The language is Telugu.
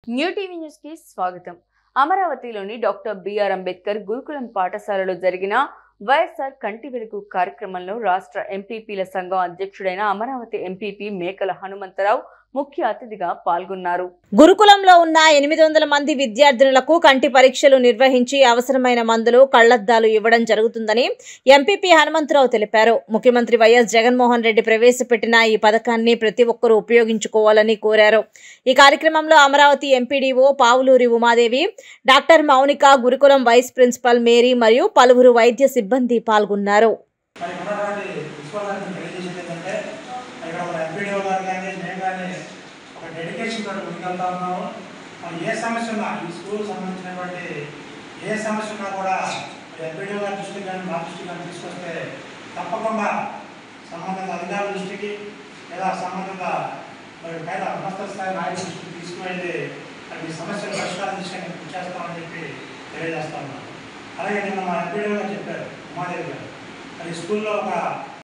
న్యూ టీవీ న్యూస్ కి స్వాగతం అమరావతిలోని డాక్టర్ బిఆర్ అంబేద్కర్ గురుకులం పాఠశాలలో జరిగిన వైఎస్ఆర్ కంటి వెలుగు కార్యక్రమంలో రాష్ట్ర ఎంపీపీల సంఘం అధ్యక్షుడైన అమరావతి ఎంపీపీ మేకల హనుమంతరావు ముఖ్య అతిథిగా పాల్గొన్నారు గురుకులంలో ఉన్న ఎనిమిది వందల మంది విద్యార్థినులకు కంటి పరీక్షలు నిర్వహించి అవసరమైన మందులు కళ్లద్దాలు ఇవ్వడం జరుగుతుందని ఎంపీపీ హనుమంతరావు తెలిపారు ముఖ్యమంత్రి వైఎస్ జగన్మోహన్ రెడ్డి ప్రవేశపెట్టిన ఈ పథకాన్ని ప్రతి ఒక్కరూ ఉపయోగించుకోవాలని కోరారు ఈ కార్యక్రమంలో అమరావతి ఎంపీడీఓ పావులూరి ఉమాదేవి డాక్టర్ మౌనిక గురుకులం వైస్ ప్రిన్సిపల్ మేరీ మరియు పలువురు వైద్య సిబ్బంది పాల్గొన్నారు మరి ఉన్నటువంటి ప్రిన్సిపల్ గారికి తెలియజేసేది ఏంటంటే ఇక్కడ మన ఎంపీడీఓ గారు కానీ మేము కానీ ఒక డెడికేషన్ తోటి ముందుకెళ్తా ఉన్నాము మరి ఏ సమస్య ఉన్నా ఈ స్కూల్ సంబంధించినటువంటి ఏ సమస్య ఉన్నా కూడా ఎంపీడీఓ గారి దృష్టికి కానీ మా దృష్టికి కానీ తీసుకొస్తే తప్పకుండా సంబంధిత అధికారుల దృష్టికి లేదా సంబంధిత మరి పైన ఉన్నత స్థాయి నాయకుల దృష్టికి తీసుకువెళ్ళి మరి ఈ సమస్యలు పరిష్కారం దిశగా కృషి చేస్తామని చెప్పి తెలియజేస్తా ఉన్నాను అలాగే నిన్న మా ఎంపీడీఓ గారు చెప్పారు ఉమాదేవి గారు మరి స్కూల్లో ఒక